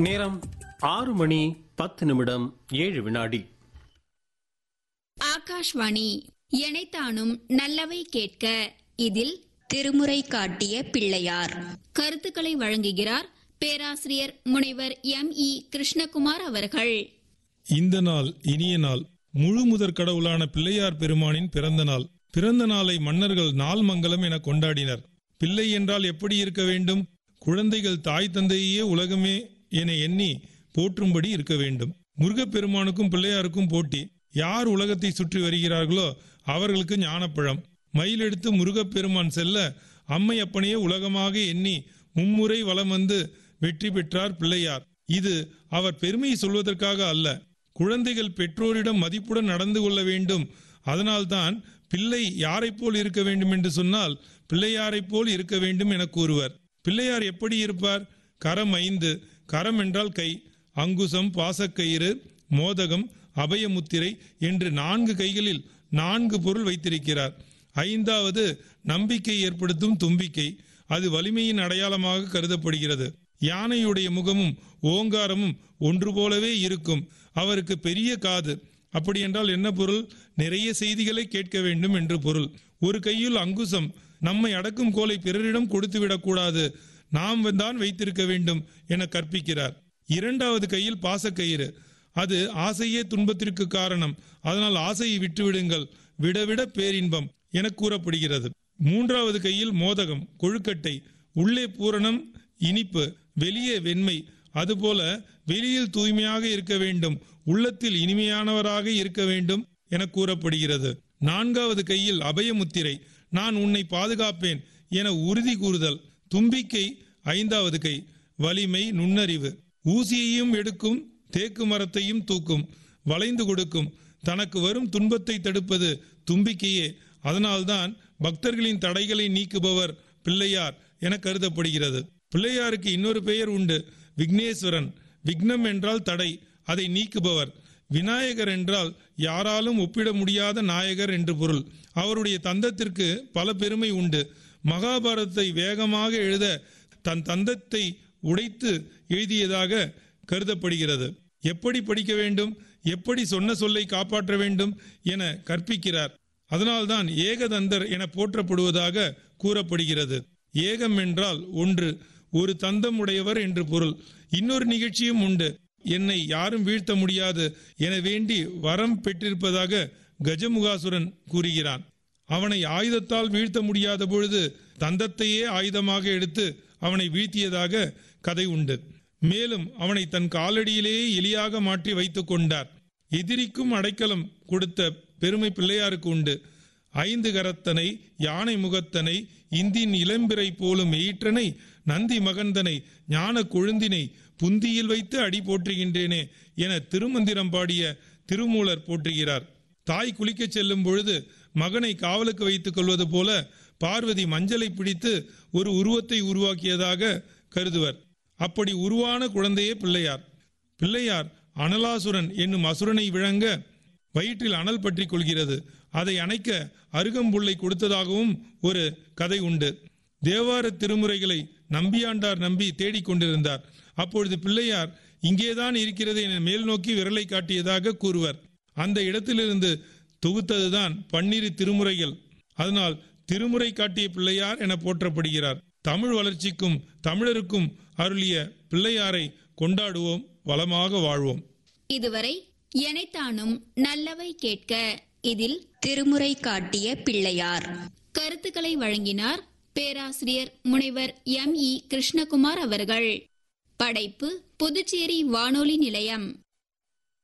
நேரம் ஆறு மணி பத்து நிமிடம் ஏழு வினாடி ஆகாஷ்வாணி எனைத்தானும் நல்லவை கேட்க இதில் திருமுறை காட்டிய பிள்ளையார் கருத்துக்களை வழங்குகிறார் பேராசிரியர் முனைவர் எம் இ கிருஷ்ணகுமார் அவர்கள் இந்த நாள் இனிய நாள் முழு முதற் கடவுளான பிள்ளையார் பெருமானின் பிறந்த நாள் பிறந்த நாளை மன்னர்கள் நாள் மங்கலம் என கொண்டாடினர் பிள்ளை என்றால் எப்படி இருக்க வேண்டும் குழந்தைகள் தாய் தந்தையே உலகமே என எண்ணி போற்றும்படி இருக்க வேண்டும் முருகப்பெருமானுக்கும் பிள்ளையாருக்கும் போட்டி யார் உலகத்தை சுற்றி வருகிறார்களோ அவர்களுக்கு ஞானப்பழம் மயிலெடுத்து முருகப்பெருமான் செல்ல அம்மை அப்பனையே உலகமாக எண்ணி மும்முறை வலம் வந்து வெற்றி பெற்றார் பிள்ளையார் இது அவர் பெருமையை சொல்வதற்காக அல்ல குழந்தைகள் பெற்றோரிடம் மதிப்புடன் நடந்து கொள்ள வேண்டும் அதனால்தான் பிள்ளை யாரைப் போல் இருக்க வேண்டும் என்று சொன்னால் பிள்ளையாரைப் போல் இருக்க வேண்டும் என கூறுவர் பிள்ளையார் எப்படி இருப்பார் கரம் ஐந்து கரம் என்றால் கை அங்குசம் பாசக்கயிறு மோதகம் அபயமுத்திரை என்று நான்கு கைகளில் நான்கு பொருள் வைத்திருக்கிறார் ஐந்தாவது நம்பிக்கை ஏற்படுத்தும் தும்பிக்கை அது வலிமையின் அடையாளமாக கருதப்படுகிறது யானையுடைய முகமும் ஓங்காரமும் ஒன்று போலவே இருக்கும் அவருக்கு பெரிய காது அப்படி என்றால் என்ன பொருள் நிறைய செய்திகளை கேட்க வேண்டும் என்று பொருள் ஒரு கையில் அங்குசம் நம்மை அடக்கும் கோலை பிறரிடம் கொடுத்து விடக்கூடாது நாம் தான் வைத்திருக்க வேண்டும் என கற்பிக்கிறார் இரண்டாவது கையில் பாசக்கயிறு அது ஆசையே துன்பத்திற்கு காரணம் அதனால் ஆசையை விட்டுவிடுங்கள் விடவிட பேரின்பம் என கூறப்படுகிறது மூன்றாவது கையில் மோதகம் கொழுக்கட்டை உள்ளே பூரணம் இனிப்பு வெளியே வெண்மை அதுபோல வெளியில் தூய்மையாக இருக்க வேண்டும் உள்ளத்தில் இனிமையானவராக இருக்க வேண்டும் என கூறப்படுகிறது நான்காவது கையில் அபயமுத்திரை நான் உன்னை பாதுகாப்பேன் என உறுதி கூறுதல் தும்பிக்கை ஐந்தாவது கை வலிமை நுண்ணறிவு ஊசியையும் எடுக்கும் தேக்கு மரத்தையும் தூக்கும் வளைந்து கொடுக்கும் தனக்கு வரும் துன்பத்தை தடுப்பது தும்பிக்கையே அதனால்தான் பக்தர்களின் தடைகளை நீக்குபவர் பிள்ளையார் என கருதப்படுகிறது பிள்ளையாருக்கு இன்னொரு பெயர் உண்டு விக்னேஸ்வரன் விக்னம் என்றால் தடை அதை நீக்குபவர் விநாயகர் என்றால் யாராலும் ஒப்பிட முடியாத நாயகர் என்று பொருள் அவருடைய தந்தத்திற்கு பல பெருமை உண்டு மகாபாரதத்தை வேகமாக எழுத தன் தந்தத்தை உடைத்து எழுதியதாக கருதப்படுகிறது எப்படி படிக்க வேண்டும் எப்படி சொன்ன சொல்லை காப்பாற்ற வேண்டும் என கற்பிக்கிறார் அதனால்தான் ஏகதந்தர் என போற்றப்படுவதாக கூறப்படுகிறது ஏகம் என்றால் ஒன்று ஒரு தந்தம் உடையவர் என்று பொருள் இன்னொரு நிகழ்ச்சியும் உண்டு என்னை யாரும் வீழ்த்த முடியாது என வேண்டி வரம் பெற்றிருப்பதாக கஜமுகாசுரன் கூறுகிறான் அவனை ஆயுதத்தால் வீழ்த்த முடியாத பொழுது தந்தத்தையே ஆயுதமாக எடுத்து அவனை வீழ்த்தியதாக கதை உண்டு மேலும் அவனை தன் காலடியிலேயே எலியாக மாற்றி வைத்துக் கொண்டார் எதிரிக்கும் அடைக்கலம் கொடுத்த பெருமை பிள்ளையாருக்கு உண்டு ஐந்து கரத்தனை யானை முகத்தனை இந்தின் இளம்பிறை போலும் எயிற்றனை நந்தி மகந்தனை ஞான கொழுந்தினை புந்தியில் வைத்து அடி போற்றுகின்றேனே என திருமந்திரம் பாடிய திருமூலர் போற்றுகிறார் தாய் குளிக்கச் செல்லும் பொழுது மகனை காவலுக்கு வைத்துக் கொள்வது போல பார்வதி மஞ்சளை பிடித்து ஒரு உருவத்தை உருவாக்கியதாக கருதுவர் அப்படி உருவான குழந்தையே பிள்ளையார் பிள்ளையார் அனலாசுரன் என்னும் அசுரனை விளங்க வயிற்றில் அனல் பற்றி கொள்கிறது அதை அணைக்க அருகம்புல்லை கொடுத்ததாகவும் ஒரு கதை உண்டு தேவார திருமுறைகளை நம்பியாண்டார் நம்பி தேடிக் கொண்டிருந்தார் அப்பொழுது பிள்ளையார் இங்கேதான் இருக்கிறது என மேல் நோக்கி விரலை காட்டியதாக கூறுவர் அந்த இடத்திலிருந்து தொகுத்ததுதான் பன்னிரு திருமுறைகள் அதனால் திருமுறை காட்டிய பிள்ளையார் என போற்றப்படுகிறார் தமிழ் வளர்ச்சிக்கும் தமிழருக்கும் அருளிய பிள்ளையாரை கொண்டாடுவோம் வளமாக வாழ்வோம் இதுவரை எனைத்தானும் நல்லவை கேட்க இதில் திருமுறை காட்டிய பிள்ளையார் கருத்துக்களை வழங்கினார் பேராசிரியர் முனைவர் எம் இ கிருஷ்ணகுமார் அவர்கள் படைப்பு புதுச்சேரி வானொலி நிலையம்